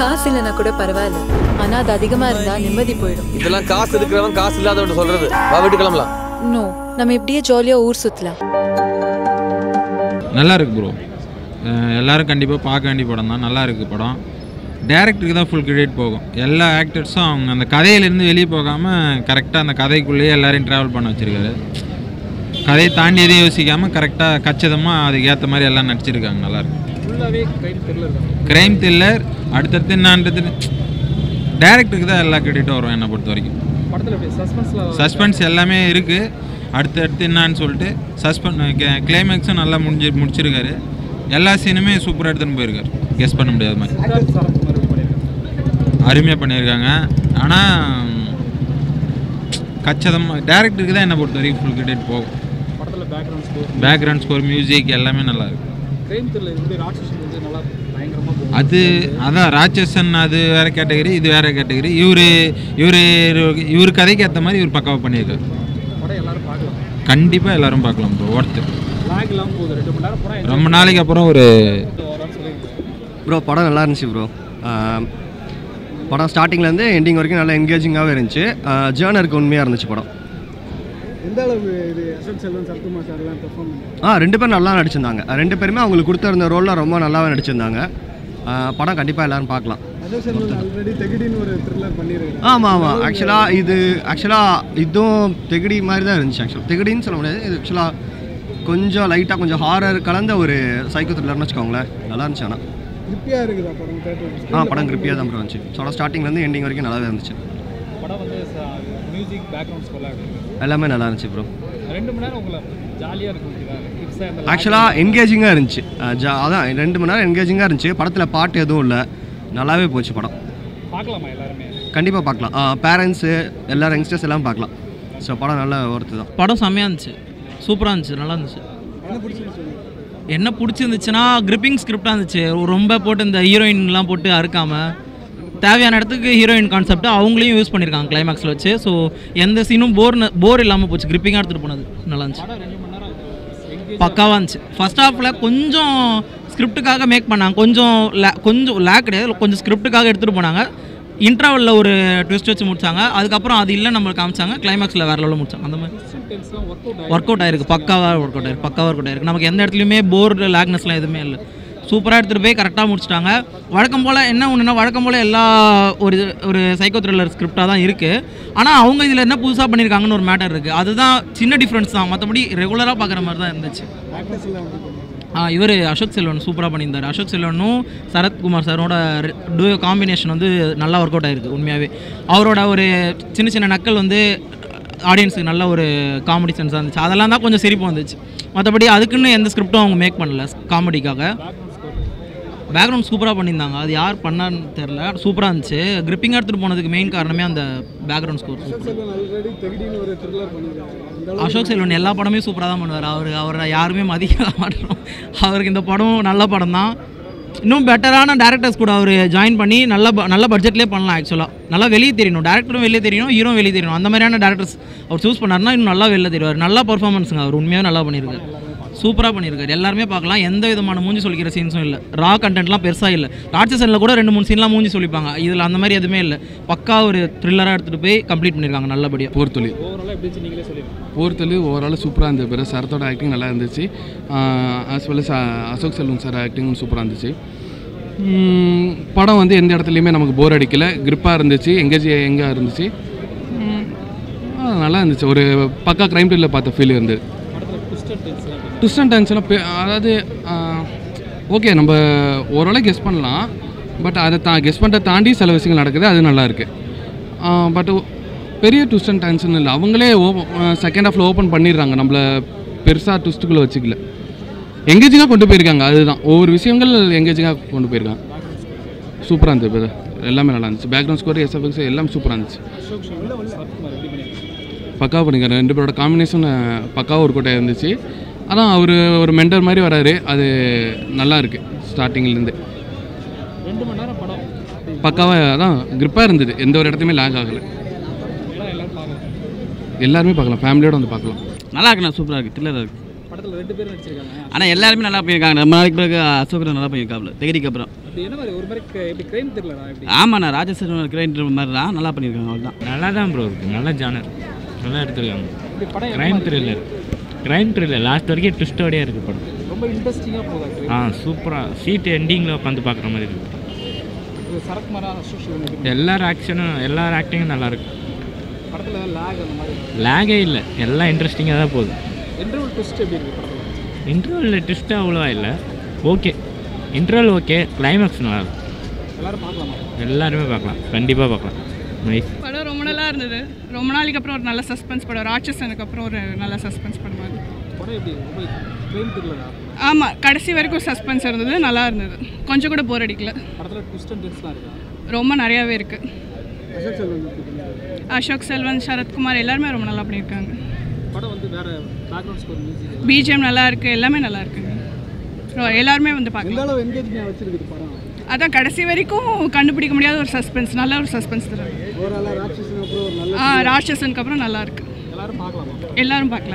காசு இல்லைன்னா கூட பரவாயில்ல ஆனா அது அதிகமா இருந்தா நிம்மதி போயிடும் இதெல்லாம் காசு இருக்கிறவன் காசு இல்லாதவன் சொல்றது வா வீட்டு கிளம்பலாம் நோ நம்ம இப்படியே ஜாலியா ஊர் சுத்தலாம் நல்லா இருக்கு ப்ரோ எல்லாரும் கண்டிப்பாக பார்க்க வேண்டிய படம் தான் நல்லா இருக்கு படம் டேரக்டருக்கு தான் ஃபுல் கிரெடிட் போகும் எல்லா ஆக்டர்ஸும் அவங்க அந்த கதையிலேருந்து வெளியே போகாமல் கரெக்டாக அந்த கதைக்குள்ளேயே எல்லாரையும் ட்ராவல் பண்ண வச்சுருக்காரு கதையை தாண்டி எதையும் யோசிக்காமல் கரெக்டாக கச்சிதமாக அதுக்கு ஏற்ற மாதிரி எல்லாம் நடிச்சிருக்காங்க நல்லா இருக்கு ஃபுல்லாகவே கைட் த்ரில்லர் தான் கிரைம் த்ரில்லர் அடுத்தடுத்து என்னான்றது டேரக்டருக்கு தான் எல்லா கிரெடிட்டும் வரும் என்னை பொறுத்த வரைக்கும் படத்தில் எப்படி சஸ்பென்ஸில் சஸ்பென்ஸ் எல்லாமே இருக்குது அடுத்தடுத்து என்னான்னு சொல்லிட்டு சஸ்பென் கிளைமேக்ஸும் நல்லா முடிஞ்சு முடிச்சிருக்காரு எல்லா சீனுமே சூப்பராக எடுத்துன்னு போயிருக்காரு கெஸ் பண்ண முடியாத மாதிரி சித்தார்த் சரத்குமார் எப்படி பண்ணியிருக்காங்க அருமையாக பண்ணியிருக்காங்க ஆனால் கச்சிதமாக டேரக்டருக்கு தான் என்னை பொறுத்த வரைக்கும் ஃபுல் கிரெடிட் போகும் படத்தில் background score background score music எல்லாமே நல்லா இருக்கு கிரைம் த்ரில்லர் வந்து ராட்சசன் வந்து நல்லா பயங்கரமாக போகும் அது அதான் ராட்சசன் அது வேற கேட்டகரி இது வேற கேட்டகரி இவர் இவர் இவர் கதைக்கு ஏற்ற மாதிரி இவர் பக்காவாக பண்ணியிருக்காரு படம் எல்லாரும் பார்க்கலாம் கண்டிப்பாக எல்லாரும் பார்க்கலாம் ப்ரோ ஒர்த்து லாக் இல்லாமல் போகுது ரெண்டு மணி நேரம் படம் ரொம்ப நாளைக்கு அப்புறம் ஒரு வரான்னு சொல்லியிருக்கேன் ப்ரோ படம் நல்லா இருந்துச்சு ப்ரோ படம் ஸ்டார்டிங்லேருந்து எண்டிங் வரைக்கும் நல்லா என்கேஜிங்காகவே இருந்துச்சு ஜேர்னருக்கு உண்மையாக இருந்துச்சு படம் எந்த அளவு இது அசோக் செல்வன் சரத்குமார் சார் எல்லாம் பெர்ஃபார்ம் ஆ ரெண்டு பேரும் நல்லா நடிச்சிருந்தாங்க ரெண்டு பேருமே அவங்களுக்கு கொடுத்துருந்த ரோலில் ரொம்ப நல்லாவே நடிச்சிருந்தாங்க ஆ, படம் கண்டிப்பாக எல்லாரும் பார்க்கலாம் அசோக் செல்வன் ஆல்ரெடி தெகிடின்னு ஒரு த்ரில்லர் பண்ணியிருக்காரு ஆமாம் ஆமாம் ஆக்சுவலாக இது ஆக்சுவலாக இதுவும் தெகடி மாதிரி தான் இருந்துச்சு ஆக்சுவலாக தெகடின்னு சொல்ல முடியாது இது ஆக்சுவலாக கொஞ்சம் லைட்டாக கொஞ்சம் ஹாரர் கலந்த ஒரு சைக்கோ த்ரில்லர்னு வச்சுக்கோங்களேன் நல்லா இருந்துச்சு ஆனால் கிரிப்பியாக இருக்குதா படம் தேட்டர் ஆ படம் கிரிப்பியாக தான் ப்ரோ இருந்துச்சு ஸோ ஸ்டார்டிங்லேருந்து எண்டிங் வரைக்கும் நல்லாவே இருந்துச்சு படம் வந்து மியூசிக் பேக்ரவுண்ட் ஸ்கோலாக இருக்கு எல்லாமே நல்லா இருந்துச்சு ப்ரோ ரெண்டு மணி நேரம் உங்களை ஜாலியாக இருக்கும் கிப்ஸாக இந்த ஆக்சுவலாக என்கேஜிங்காக இருந்துச்சு அஹ் ஜா அதான் ரெண்டு மணி நேரம் என்கேஜிங்காக இருந்துச்சு படத்தில் பாட்டு எதுவும் இல்லை நல்லாவே போச்சு படம் பார்க்கலாமா எல்லாருமே கண்டிப்பாக பார்க்கலாம் பேரண்ட்ஸு எல்லாரும் யங்ஸ்டர்ஸ் எல்லாம் பார்க்கலாம் ஸோ படம் நல்ல ஒர்த்து தான் படம் செம்மையாக இருந்துச்சு சூப்பராக இருந்துச்சு நல்லா இருந்துச்சு என்ன பிடிச்சிருந்துச்சு என்ன பிடிச்சிருந்துச்சுன்னா கிரிப்பிங் ஸ்கிரிப்டாக இருந்துச்சு ரொம்ப போட்டு இந்த ஹீரோயின்லாம் போட்டு அறுக்காமல் தேவையான இடத்துக்கு ஹீரோயின் கான்செப்ட் அவங்களையும் யூஸ் பண்ணியிருக்காங்க கிளைமேக்ஸில் வச்சு ஸோ எந்த சீனும் போர் போர் இல்லாமல் போச்சு கிரிப்பிங்காக எடுத்துகிட்டு போனது நல்லா இருந்துச்சு ரெண்டு மணி நேரம் பக்காவாக இருந்துச்சு ஃபர்ஸ்ட் ஹாஃபில் கொஞ்சம் ஸ்கிரிப்டுக்காக மேக் பண்ணாங்க கொஞ்சம் லே கொஞ்சம் லேக் கிடையாது கொஞ்சம் ஸ்கிரிப்டுக்காக எடுத்துகிட்டு போனாங்க இன்டர்வலில் ஒரு ட்விஸ்ட் வச்சு முடிச்சாங்க அதுக்கப்புறம் அது இல்லை நம்மளுக்கு காமிச்சாங்க கிளைமேக்ஸில் வேற லெவலில் முடிச்சாங்க அந்த மாதிரி டென்ஸ்லாம் ஒர்க் அவுட் ஒர்க் அவுட் ஆயிருக்கு பக்காவாக ஒர்க் அவுட் ஆயிருக்கு பக்காவாக ஒர்க் அவுட் ஆயிருக்கு நமக்கு எந்த இடத்துலையுமே போர் லேக்னஸ்லாம் எதுவுமே இல்லை சூப்பராக எடுத்துகிட்டு போய் கரெக்டாக முடிச்சிட்டாங்க வழக்கம் போல் என்ன ஒன்றுனா வழக்கம் போல் எல்லா ஒரு ஒரு சைக்கோ த்ரில்லர் ஸ்கிரிப்டாக தான் இருக்குது ஆனால் அவங்க இதில் என்ன புதுசாக பண்ணியிருக்காங்கன்னு ஒரு மேட்டர் இருக்குது அதுதான் சின்ன டிஃப்ரென்ஸ் தான் மற்றபடி ரெகுலராக பார்க்குற மாதிரி தான் இருந்துச்சு ஆ இவர் அசோக் செல்வன் சூப்பராக பண்ணியிருந்தார் அசோக் செல்வனும் சரத்குமார் சாரோட டூ காம்பினேஷன் வந்து நல்லா ஒர்க் அவுட் ஆயிருக்கு உண்மையாகவே அவரோட ஒரு சின்ன சின்ன நக்கல் வந்து ஆடியன்ஸுக்கு நல்ல ஒரு காமெடி சென்ஸாக இருந்துச்சு அதெல்லாம் தான் கொஞ்சம் சிரிப்பு வந்துச்சு மற்றபடி அதுக்குன்னு எந்த ஸ்கிரிப்டும் அவங்க மேக் பண்ணல காமெடிக்காக பேக்ரவுண்ட் சூப்பராக பண்ணியிருந்தாங்க அது யார் பண்ணான்னு தெரில சூப்பராக இருந்துச்சு கிரிப்பிங்காக எடுத்துகிட்டு போனதுக்கு மெயின் காரணமே அந்த பேக்ரவுண்ட் ஸ்கோர் ஆல்ரெடி தெகிடின்னு ஒரு த்ரில்லர் பண்ணியிருக்காரு அசோக் செல்வன் எல்லா படமே சூப்பராக தான் பண்ணுவார் அவர் அவரை யாருமே மதிக்க மாட்டோம் அவருக்கு இந்த படம் நல்ல படம் தான் இன்னும் பெட்டரான டேரக்டர்ஸ் கூட அவர் ஜாயின் பண்ணி நல்ல ப- நல்ல பட்ஜெட்லேயே பண்ணலாம் ஆக்சுவலாக நல்லா வெளியே தெரியணும் டேரக்டரும் வெளியே தெரியணும் ஹீரோ வெளியே தெரியணும் அந்த மாதிரியான டேரக்டர்ஸ் அவர் சூஸ் பண்ணாருன்னா இன்னும் நல்லா வெளில தெரிவார் நல்லா பர்ஃபார்மன்ஸுங்க அவர் உண்மையாக நல்லா பண்ணியிருக்காரு சூப்பராக பண்ணியிருக்காரு எல்லாருமே பார்க்கலாம் எந்த விதமான மூஞ்சி சொல்லிக்கிற சீன்ஸும் இல்லை ரா கண்டென்ட்லாம் பெருசாக இல்லை ராட்சசனில் கூட ரெண்டு மூணு சீன்லாம் மூஞ்சி சொல்லிப்பாங்க இதில் அந்த மாதிரி எதுவுமே இல்லை பக்கா ஒரு த்ரில்லராக எடுத்துகிட்டு போய் கம்ப்ளீட் பண்ணியிருக்காங்க நல்லபடியாக போர் தொழில் ஓவராலாக எப்படி இருந்துச்சு நீங்களே சொல்லிடுங்க போர் தொழில் ஓவரால் சூப்பராக இருந்தது பிறகு சரத்தோட ஆக்டிங் நல்லா இருந்துச்சு as well Ashok Selvam sir ஆக்டிங்கும் சூப்பராக இருந்துச்சு உம், படம் வந்து எந்த இடத்துலையுமே நமக்கு போர் அடிக்கல கிரிப்பாக இருந்துச்சு எங்கேஜ் எங்கே இருந்துச்சு உம், ஆ, நல்லா இருந்துச்சு ஒரு பக்கா க்ரைம் த்ரில்லர் பார்த்த ஃபீல் இருந்தது படத்தில் ட்விஸ்ட் அண்ட் டென்ஸ்லாம் ட்விஸ்ட் அண்ட் டென்ஸ்லாம் பே- அதாவது ஓகே நம்ம ஓரளவு கெஸ் பண்ணலாம் பட் அதை தா கெஸ் பண்ணுறத தாண்டி சில விஷயங்கள் நடக்குது அது நல்லா இருக்கு பட் பெரிய ட்விஸ்ட் அண்ட் டென்ஷன் இல்லை அவங்களே செகண்ட் ஹாஃபில் ஓப்பன் பண்ணிடுறாங்க நம்மளை பெருசாக ட்விஸ்ட்டுக்குள்ளே வச்சுக்கல எங்கேஜிங்காக கொண்டு போயிருக்காங்க அதுதான் ஒவ்வொரு விஷயங்கள் எங்கேஜிங்காக கொண்டு போயிருக்காங்க சூப்பராக இருந்தது brother. எல்லாமே நல்லா இருந்துச்சு பேக்ரவுண்ட் ஸ்கோர் எஸ்எஃப்எக்ஸ் எல்லாமே சூப்பராக இருந்துச்சு அசோக் செல்வன் சரத்குமார் எப்படி பண்ணியிருக்காங்க பக்காவாக பண்ணிக்காரு ரெண்டு பேரோட காம்பினேஷன் பக்காவாக ஒரு கோட்டை இருந்துச்சு அதான் அவர் ஒரு மெண்டர் மாதிரி வராரு அது நல்லா இருக்கு ஸ்டார்டிங்லேருந்து ரெண்டு மணி நேரம் படம் பக்காவாக அதான் grip-ஆ இருந்தது எந்த ஒரு இடத்துலையுமே லேக் ஆகலை எல்லாம் எல்லாரும் பார்க்கலாம் எல்லாருமே பார்க்கலாம் ஃபேமிலியோட வந்து பார்க்கலாம் நல்லா இருக்குண்ணா சூப்பராக இருக்குது த்ரில்லராக இருக்குது படத்தில் ரெண்டு பேரும் நடிச்சிருக்காங்க ஆனால் எல்லாருமே நல்லா பண்ணியிருக்காங்க ரொம்ப நாளைக்கு பிறகு அசோகரை நல்லா பண்ணியிருக்காப்புல தெகரிக்கு அப்புறம் அப்படி என்ன மாதிரி ஒரு மாதிரி க- எப்படி கிரைம் தெரியலடா எப்படி ஆமாண்ணா ராஜசேகரன் கிரைண்டர் மாதிரி தான் நல்லா பண்ணியிருக்காங்க அவ்வளோதான் நல்லா தான் ப்ரோ இருக்குது நல்ல ஜானர் நல்லா எடுத்துருக்காங்க இப்படி படம் crime thriller crime thriller last வரைக்கும் ட்விஸ்டோடய இருக்குது படம் ரொம்ப இன்ட்ரெஸ்டிங்காக போகுதா crime? ஆ சூப்பராக சீட் எண்டிங்கில் உட்காந்து பார்க்குற மாதிரி இருக்குது இது சரத்குமாரா அசோக் சிவன் எப்படி? எல்லார் ஆக்ஷனும் எல்லார் ஆக்டிங்கும் நல்லா இருக்கு படத்துல லேக் அந்த மாதிரி லேகே இல்லை எல்லாம் இன்ட்ரெஸ்டிங்காக தான் போகுது இன்டர்வல் ட்விஸ்ட் எப்படி இருக்கு படத்துல இன்டர்வலில் ட்விஸ்ட்டு அவ்வளோவா இல்லை ஓகே இன்டர்வல் ஓகே கிளைமேக்ஸ் நல்லா இருக்கும் எல்லாரும் பார்க்கலாமா எல்லாருமே பார்க்கலாம் கண்டிப்பாக பார்க்கலாம் நைஸ் படம் ரொம்ப நல்லா இருந்தது ரொம்ப நாளைக்கு அப்புறம் ஒரு நல்ல சஸ்பென்ஸ் படம் ராட்சசனுக்கு அப்புறம் ஒரு நல்ல சஸ்பென்ஸ் படம் அது படம் எப்படி ரொம்ப கிரைம் தெரியலடா ஆமாம் கடைசி வரைக்கும் சஸ்பென்ஸ் இருந்தது நல்லா இருந்தது கொஞ்சம் கூட போர் அடிக்கல படத்துல ட்விஸ்ட் அண்ட் டென்ஸ்லாம் இருக்கா ரொம்ப நிறையாவே இருக்குது அசோக் செல்வன் எப்படி பண்ணிருக்காரு? அசோக் செல்வன் சரத்குமார் எல்லாருமே ரொம்ப நல்லா பண்ணியிருக்காங்க படம் வந்து வேற பேக்ரவுண்ட் ஸ்கோர் மியூசிக் பிஜிஎம் நல்லா இருக்குது எல்லாமே நல்லா இருக்குங்க ரொ- எல்லாருமே வந்து எந்த பார்க்கலாம் அளவு என்கேஜ்மெண்ட் வச்சிருக்குது படம் அதான் கடைசி வரைக்கும் கண்டுபிடிக்க முடியாத ஒரு சஸ்பென்ஸ் நல்ல ஒரு சஸ்பென்ஸ் தரும் ஓவராலாக ராட்சசன் அப்புறம் ஒரு நல்ல ஆ ராட்சசனுக்கு அப்புறம் நல்லா இருக்கு எல்லாரும் பார்க்கலாமா எல்லாரும் பார்க்கலாம்